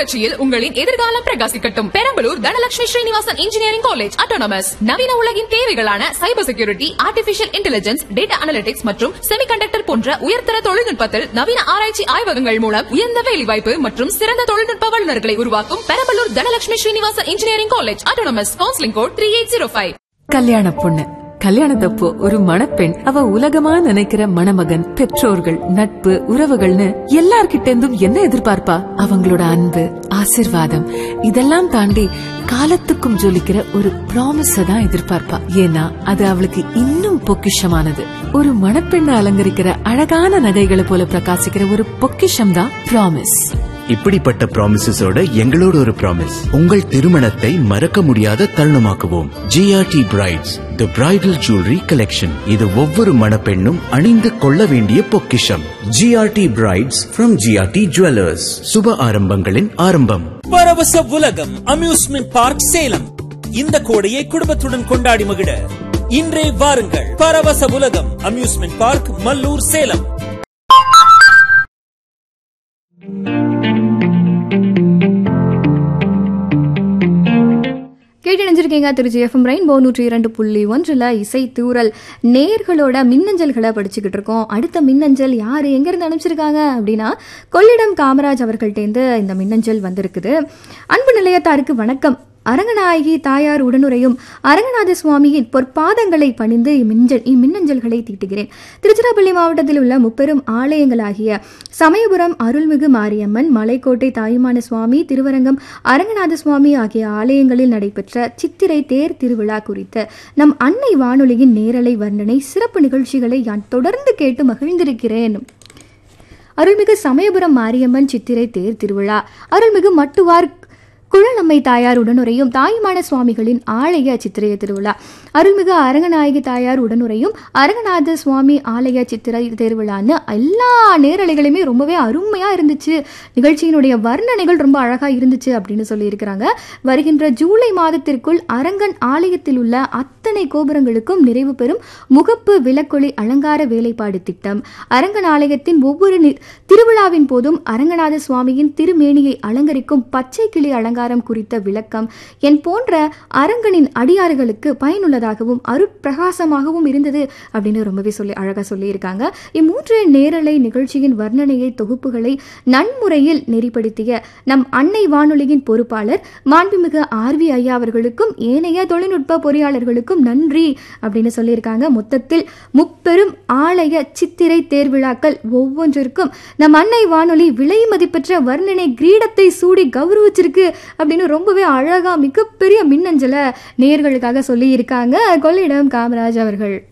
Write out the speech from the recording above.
புரட்சியில் உங்களின் எதிர்காலம் பிரகாசிக்கட்டும் Perambalur Dhanalakshmi Srinivasan engineering college autonomous நவீன உலகின் தேவைகளான cyber security artificial intelligence data analytics மற்றும் செமிகண்டக்டர் போன்ற உயர்தர தொழில்நுட்பத்தில் நவீன ஆராய்ச்சி ஆய்வகங்கள் மூலம் உயர்ந்த வேலைவாய்ப்பு மற்றும் சிறந்த தொழில்நுட்ப வல்லுநர்களை உருவாக்கும் Perambalur Dhanalakshmi Srinivasan engineering college autonomous counselling code three eight zero five கல்யாண பொண்ணு கல்யாணத்தப்போ ஒரு மணப்பெண் அவ உலகமா நினைக்கிற மணமகன் பெற்றோர்கள் நட்பு உறவுகள்னு எல்லார்கிட்ட இருந்தும் என்ன எதிர்பார்ப்பா அவங்களோட அன்பு ஆசிர்வாதம் இதெல்லாம் தாண்டி காலத்துக்கும் ஜொலிக்கிற ஒரு ப்ராமிஸ தான் எதிர்பார்ப்பா ஏன்னா அது அவளுக்கு இன்னும் பொக்கிஷமானது ஒரு மணப்பெண்ணை அலங்கரிக்கிற அழகான நகைகளை போல பிரகாசிக்கிற ஒரு பொக்கிஷம் தான் ப்ராமிஸ் இப்படிப்பட்ட ப்ராமிசஸோட எங்களோட ஒரு ப்ராமிஸ் உங்கள் திருமணத்தை மறக்க முடியாத தருணமாக்குவோம் GRT brides the bridal jewellery collection இது ஒவ்வொரு மணப்பெண்ணும் அணிந்து கொள்ள வேண்டிய பொக்கிஷம் GRT brides from GRT jewellers சுப ஆரம்பங்களின் ஆரம்பம் பரவச உலகம் அம்யூஸ்மெண்ட் பார்க் சேலம் இந்த கோடையை குடும்பத்துடன் கொண்டாடி மகிழ இன்றே வாருங்கள் பரவச உலகம் அம்யூஸ்மெண்ட் பார்க் மல்லூர் சேலம் கேட்டணிஞ்சிருக்கீங்க திருச்சி எஃப்எம் ரெயின்போ நூற்றி இரண்டு புள்ளி ஒன்றில் இசை தூரல் நேர்களோட மின்னஞ்சல்களை படிச்சுக்கிட்டு இருக்கோம் அடுத்த மின்னஞ்சல் யார் எங்கேருந்து அனுப்பிச்சிருக்காங்க அப்படின்னா கொள்ளிடம் காமராஜ் அவர்கள்ட்டேருந்து இந்த மின்னஞ்சல் வந்திருக்குது அன்பு நிலையத்தாருக்கு வணக்கம் அரங்கநாயகி தாயார் உடனுரையும் அரங்கநாத சுவாமியின் பொற்பாதங்களை பணிந்து இம்மிஞ்சல் இம்மின்னஞ்சல்களை தீட்டுகிறேன் திருச்சிராப்பள்ளி மாவட்டத்தில் உள்ள முப்பெரும் ஆலயங்களாகிய சமயபுரம் அருள்மிகு மாரியம்மன் மலைக்கோட்டை தாயுமான சுவாமி திருவரங்கம் அரங்கநாத சுவாமி ஆகிய ஆலயங்களில் நடைபெற்ற சித்திரை தேர் திருவிழா குறித்த நம் அன்னை வானொலியின் நேரலை வர்ணனை சிறப்பு நிகழ்ச்சிகளை நான் தொடர்ந்து கேட்டு மகிழ்ந்திருக்கிறேன் அருள்மிகு சமயபுரம் மாரியம்மன் சித்திரை தேர் திருவிழா அருள்மிகு மட்டுவார் குழலம்மை தாயார் உடனுரையும் தாயுமான சுவாமிகளின் ஆலய சித்திரைய திருவிழா அருள்மிகு அரங்கநாயகி தாயார் உடனுரையும் அரங்கநாத சுவாமி ஆலய சித்திரை திருவிழான்னு எல்லா நேரலைகளுமே ரொம்பவே அருமையா இருந்துச்சு நிகழ்ச்சியினுடைய வர்ணனைகள் ரொம்ப அழகா இருந்துச்சு அப்படின்னு சொல்லியிருக்கிறாங்க வருகின்ற ஜூலை மாதத்திற்குள் அரங்கன் ஆலயத்தில் உள்ள அத்தனை கோபுரங்களுக்கும் நிறைவு பெறும் முகப்பு விளக்கொளி அலங்கார வேலைப்பாடு திட்டம் அரங்கன் ஆலயத்தின் ஒவ்வொரு நி- திருவிழாவின் போதும் அரங்கநாத சுவாமியின் திருமேனியை அலங்கரிக்கும் பச்சை கிளி அலங்காரம் குறித்த விளக்கம் என் போன்ற அரங்கனின் அடியாறுகளுக்கு பயனுள்ளதாகவும் அருட்பிரகாசமாகவும் இருந்தது அப்படின்னு ரொம்பவே சொல்லி அழகா சொல்லியிருக்காங்க இம்மூன்று நேரலை நிகழ்ச்சியின் வர்ணனையை தொகுப்புகளை நன்முறையில் நெறிப்படுத்திய நம் அன்னை வானொலியின் பொறுப்பாளர் மாண்புமிகு ஆர்வி ஐயா அவர்களுக்கும் ஏனைய தொழில்நுட்ப பொறியாளர்களுக்கும் நன்றி அப்படின்னு சொல்லியிருக்காங்க மொத்தத்தில் முப்பெரும் ஆலய சித்திரை தேர்விழாக்கள் ஒவ்வொன்றிற்கும் நம் அன்னை வானொலி விலை மதிப்பெற்ற வர்ணனை கிரீடத்தை சூடி கௌரவிச்சிருக்கு அப்படின்னு ரொம்பவே அழகா மிகப்பெரிய மின்னஞ்சலை நேர்களுக்காக சொல்லியிருக்காங்க கொள்ளிடம் காமராஜ் அவர்கள்